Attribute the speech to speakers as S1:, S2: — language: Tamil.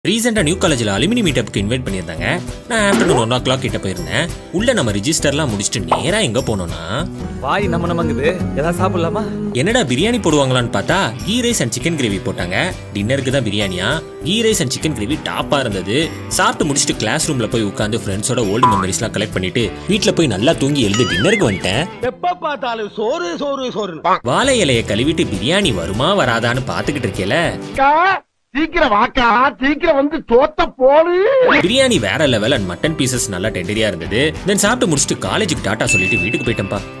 S1: ரீசெண்டாக நியூ காலேஜில் அலுமினி மீட்டப்புக்கு இன்வைட் பண்ணியிருந்தாங்க நான் ஆஃப்டர்நூன் ஒன் ஓ கிளாக் கிட்ட போயிருந்தேன் உள்ள நம்ம ரிஜிஸ்டர்லாம் முடிச்சுட்டு நேராக எங்கே போனோம்னா
S2: வாய் நம்ம நமங்குது ஏதாவது சாப்பிடலாமா
S1: என்னடா பிரியாணி போடுவாங்களான்னு பார்த்தா ghee rice and chicken gravy போட்டாங்க டின்னருக்கு தான் பிரியாணியா ghee rice and chicken gravy டாப்பாக இருந்தது சாப்பிட்டு முடிச்சுட்டு கிளாஸ் ரூமில் போய் உட்காந்து ஃப்ரெண்ட்ஸோட ஓல்டு மெமரிஸ்லாம் கலெக்ட் பண்ணிட்டு வீட்டில் போய் நல்லா தூங்கி எழுந்து டின்னருக்கு வந்துட்டேன்
S3: எப்ப பார்த்தாலும் சோறு சோறு சோறு
S1: வாழை இலையை கழுவிட்டு பிரியாணி வருமா வராதான்னு பார்த்துக்கிட்டு இருக்கேல
S3: சீக்கிரம் வாக்கா சீக்கிரம் வந்து தோத்த போடு
S1: பிரியாணி வேற லெவல் அண்ட் மட்டன் பீசஸ் நல்லா டெண்டரியா இருந்தது தென் சாப்பிட்டு முடிச்சுட்டு காலேஜுக்கு டாட்டா சொல்லிட்டு வீட்டுக்கு போயிட்டேன்ப்பா